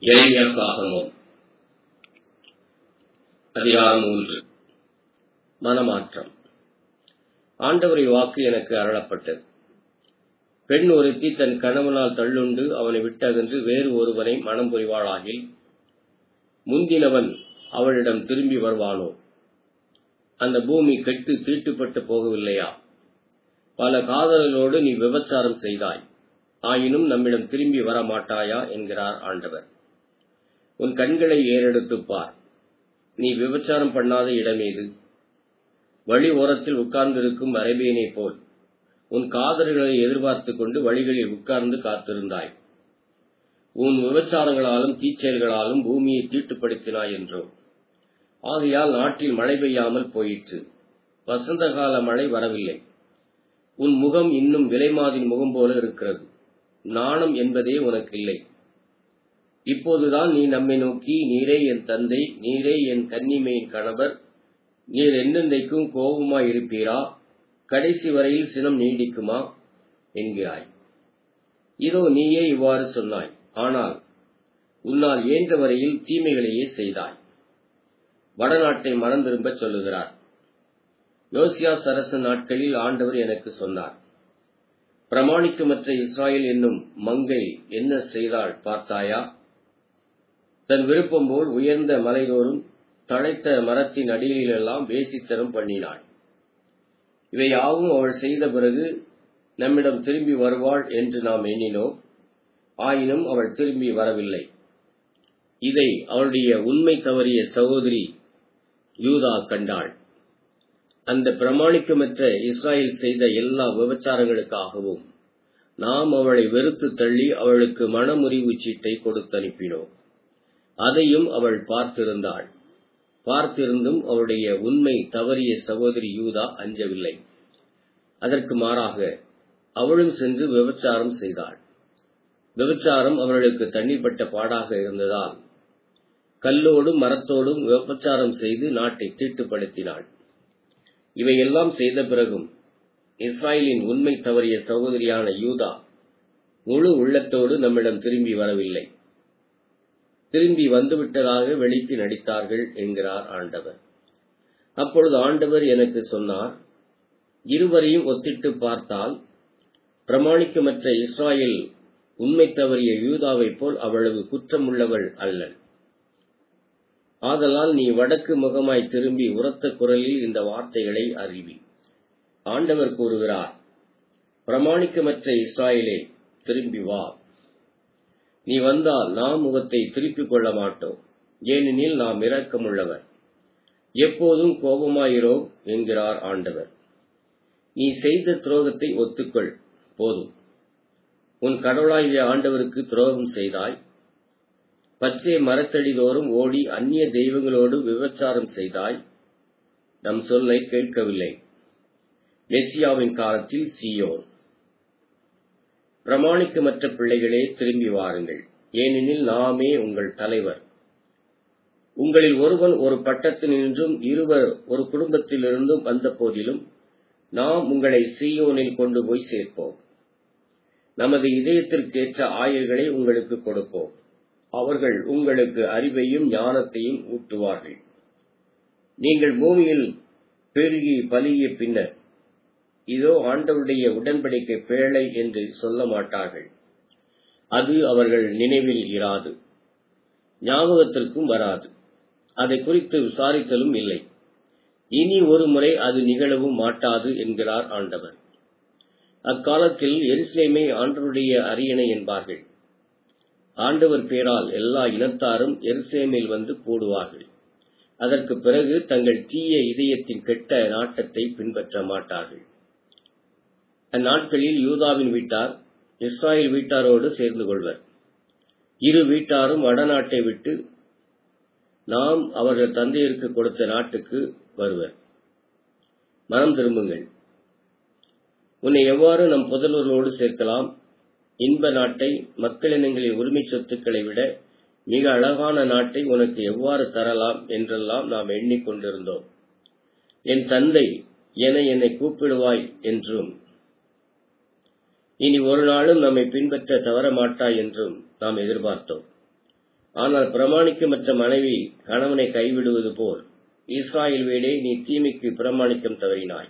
இளைஞர் சாகமம் அதிகாரம் மூன்று மனமாற்றம் ஆண்டவரை வாக்கு எனக்கு அருளப்பட்டது பெண் ஒருத்தி தன் கணவனால் தள்ளுண்டு அவனை விட்டகன்று வேறு ஒருவனை மனம் புரிவாளாகில் முந்தினவன் அவளிடம் திரும்பி வருவானோ அந்த பூமி கெட்டு தீட்டுப்பட்டு போகவில்லையா பல காதலோடு நீ விபச்சாரம் செய்தாய் ஆயினும் நம்மிடம் திரும்பி வர மாட்டாயா என்கிறார் ஆண்டவர் உன் கண்களை ஏறெடுத்துப் பார் நீ விபச்சாரம் பண்ணாத இடமேது வழி ஓரத்தில் உட்கார்ந்திருக்கும் அரேபியனை போல் உன் காதல்களை எதிர்பார்த்துக் கொண்டு வழிகளில் உட்கார்ந்து காத்திருந்தாய் உன் விபச்சாரங்களாலும் தீச்செயல்களாலும் பூமியை தீட்டுப்படுத்தினாய் என்றோ ஆகையால் நாட்டில் மழை பெய்யாமல் போயிற்று வசந்த கால மழை வரவில்லை உன் முகம் இன்னும் விலைமாதின் முகம் போல இருக்கிறது நாணம் என்பதே உனக்கு இல்லை இப்போதுதான் நீ நம்மை நோக்கி நீரே என் தந்தை நீரே என் கன்னிமையின் கணவர் நீர் என்னென்றைக்கும் கோபமாய் இருப்பீரா கடைசி வரையில் சினம் நீடிக்குமா என்கிறாய் இதோ நீயே இவ்வாறு சொன்னாய் ஆனால் உன்னால் இயன்ற வரையில் தீமைகளையே செய்தாய் வடநாட்டை மனம் திரும்பச் சொல்லுகிறார் யோசியா சரச நாட்களில் ஆண்டவர் எனக்கு சொன்னார் பிரமாணிக்கமற்ற இஸ்ராயல் என்னும் மங்கை என்ன செய்தாள் பார்த்தாயா தன் விருப்பம் போல் உயர்ந்த மலைதோறும் தழைத்த மரத்தின் அடியிலெல்லாம் வேசித்தனம் பண்ணினாள் இவை யாவும் அவள் செய்த பிறகு நம்மிடம் திரும்பி வருவாள் என்று நாம் எண்ணினோம் ஆயினும் அவள் திரும்பி வரவில்லை இதை அவளுடைய உண்மை தவறிய சகோதரி யூதா கண்டாள் அந்த பிரமாணிக்கமற்ற இஸ்ராயல் செய்த எல்லா விபச்சாரங்களுக்காகவும் நாம் அவளை வெறுத்து தள்ளி அவளுக்கு மனமுறிவு சீட்டை கொடுத்து அனுப்பினோம் அதையும் அவள் பார்த்திருந்தாள் பார்த்திருந்தும் அவளுடைய உண்மை தவறிய சகோதரி யூதா அஞ்சவில்லை அதற்கு மாறாக அவளும் சென்று விபச்சாரம் செய்தாள் விபச்சாரம் அவர்களுக்கு தண்ணீர்பட்ட பாடாக இருந்ததால் கல்லோடும் மரத்தோடும் விபச்சாரம் செய்து நாட்டை தீட்டுப்படுத்தினாள் இவையெல்லாம் செய்த பிறகும் இஸ்ராயலின் உண்மை தவறிய சகோதரியான யூதா முழு உள்ளத்தோடு நம்மிடம் திரும்பி வரவில்லை திரும்பி வந்துவிட்டதாக வெளிக்கு நடித்தார்கள் என்கிறார் ஆண்டவர் அப்பொழுது ஆண்டவர் எனக்கு சொன்னார் இருவரையும் ஒத்திட்டு பார்த்தால் பிரமாணிக்கமற்ற இஸ்ராயல் உண்மை தவறிய யூதாவைப் போல் அவ்வளவு குற்றமுள்ளவள் அல்லள் ஆதலால் நீ வடக்கு முகமாய் திரும்பி உரத்த குரலில் இந்த வார்த்தைகளை அறிவி ஆண்டவர் கூறுகிறார் பிரமாணிக்கமற்ற இஸ்ராயலே திரும்பி வா நீ வந்தால் நாம் முகத்தை திருப்பிக் கொள்ள மாட்டோம் ஏனெனில் நாம் இரக்கமுள்ளவர் எப்போதும் கோபமாயிரோ என்கிறார் ஆண்டவர் நீ செய்த துரோகத்தை ஒத்துக்கொள் போதும் உன் கடவுளாகிய ஆண்டவருக்கு துரோகம் செய்தாய் பச்சை மரத்தடிதோறும் ஓடி அந்நிய தெய்வங்களோடு விபச்சாரம் செய்தாய் நம் சொல்லை கேட்கவில்லை மெஸ்ஸியாவின் காலத்தில் சியோன் பிரமாணிக்கமற்ற பிள்ளைகளே திரும்பி வாருங்கள் ஏனெனில் நாமே உங்கள் தலைவர் உங்களில் ஒருவன் ஒரு பட்டத்தினின்றும் இருவர் ஒரு குடும்பத்திலிருந்தும் வந்த போதிலும் நாம் உங்களை சீயோனில் கொண்டு போய் சேர்ப்போம் நமது இதயத்திற்கேற்ற ஆயர்களை உங்களுக்கு கொடுப்போம் அவர்கள் உங்களுக்கு அறிவையும் ஞானத்தையும் ஊட்டுவார்கள் நீங்கள் பூமியில் பெருகி பலிய பின்னர் இதோ ஆண்டவருடைய உடன்படிக்கை பேழை என்று சொல்ல மாட்டார்கள் அது அவர்கள் நினைவில் இராது ஞாபகத்திற்கும் வராது அதை குறித்து விசாரித்தலும் இல்லை இனி ஒரு முறை அது நிகழவும் மாட்டாது என்கிறார் ஆண்டவர் அக்காலத்தில் எருசலேமை ஆண்டவருடைய அரியணை என்பார்கள் ஆண்டவர் பேரால் எல்லா இனத்தாரும் எருசலேமில் வந்து போடுவார்கள் அதற்கு பிறகு தங்கள் தீய இதயத்தின் கெட்ட நாட்டத்தை பின்பற்ற மாட்டார்கள் அந்நாட்களில் யூதாவின் வீட்டார் இஸ்ராயல் வீட்டாரோடு சேர்ந்து கொள்வர் இரு வீட்டாரும் வடநாட்டை விட்டு நாம் அவர்கள் தந்தையருக்கு கொடுத்த நாட்டுக்கு வருவர் மனம் திரும்புங்கள் உன்னை எவ்வாறு நம் புதல்வர்களோடு சேர்க்கலாம் இன்ப நாட்டை மக்களினங்களின் உரிமை சொத்துக்களை விட மிக அழகான நாட்டை உனக்கு எவ்வாறு தரலாம் என்றெல்லாம் நாம் எண்ணிக்கொண்டிருந்தோம் என் தந்தை என என்னை கூப்பிடுவாய் என்றும் இனி ஒரு நாளும் நம்மை பின்பற்ற தவற மாட்டாய் என்றும் நாம் எதிர்பார்த்தோம் ஆனால் பிரமாணிக்கமற்ற மனைவி கணவனை கைவிடுவது போல் இஸ்ராயல் வீடே நீ தீமைக்கு பிரமாணிக்கம் தவறினாய்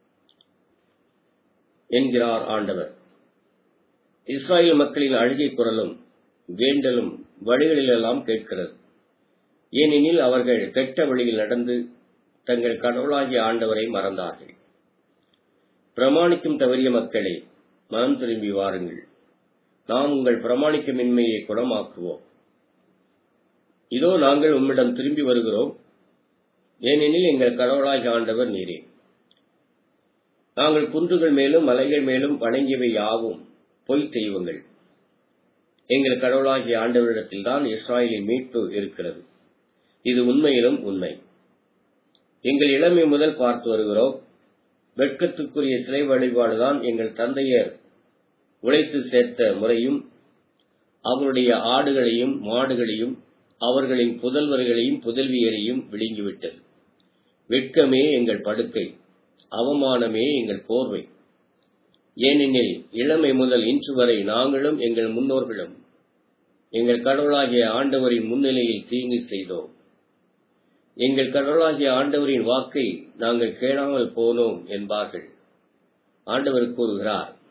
என்கிறார் ஆண்டவர் இஸ்ராயல் மக்களின் அழுகை குரலும் வேண்டலும் வழிகளிலெல்லாம் கேட்கிறது ஏனெனில் அவர்கள் கெட்ட வழியில் நடந்து தங்கள் கடவுளாகிய ஆண்டவரை மறந்தார்கள் பிரமாணிக்கும் தவறிய மக்களே மனம் திரும்பி வாருங்கள் நாம் உங்கள் பிரமாணிக்கமின்மையை குணமாக்குவோம் இதோ நாங்கள் உம்மிடம் திரும்பி வருகிறோம் ஏனெனில் எங்கள் கடவுளாகிய ஆண்டவர் நீரே நாங்கள் குன்றுகள் மேலும் மலைகள் மேலும் வணங்கியவை யாவும் பொய் தெய்வங்கள் எங்கள் கடவுளாகிய ஆண்டவரிடத்தில்தான் இஸ்ராயலின் மீட்பு இருக்கிறது இது உண்மையிலும் உண்மை எங்கள் இளமை முதல் பார்த்து வருகிறோம் வெட்கத்துக்குரிய சிலை வழிபாடுதான் எங்கள் தந்தையர் உழைத்து சேர்த்த முறையும் அவருடைய ஆடுகளையும் மாடுகளையும் அவர்களின் புதல்வர்களையும் புதல்வியரையும் விழுங்கிவிட்டது வெட்கமே எங்கள் படுக்கை அவமானமே எங்கள் போர்வை ஏனெனில் இளமை முதல் இன்று வரை நாங்களும் எங்கள் முன்னோர்களும் எங்கள் கடவுளாகிய ஆண்டவரின் முன்னிலையில் தீங்கு செய்தோம் எங்கள் கடவுளாகிய ஆண்டவரின் வாக்கை நாங்கள் கேளாமல் போனோம் என்பார்கள் ஆண்டவர் கூறுகிறார்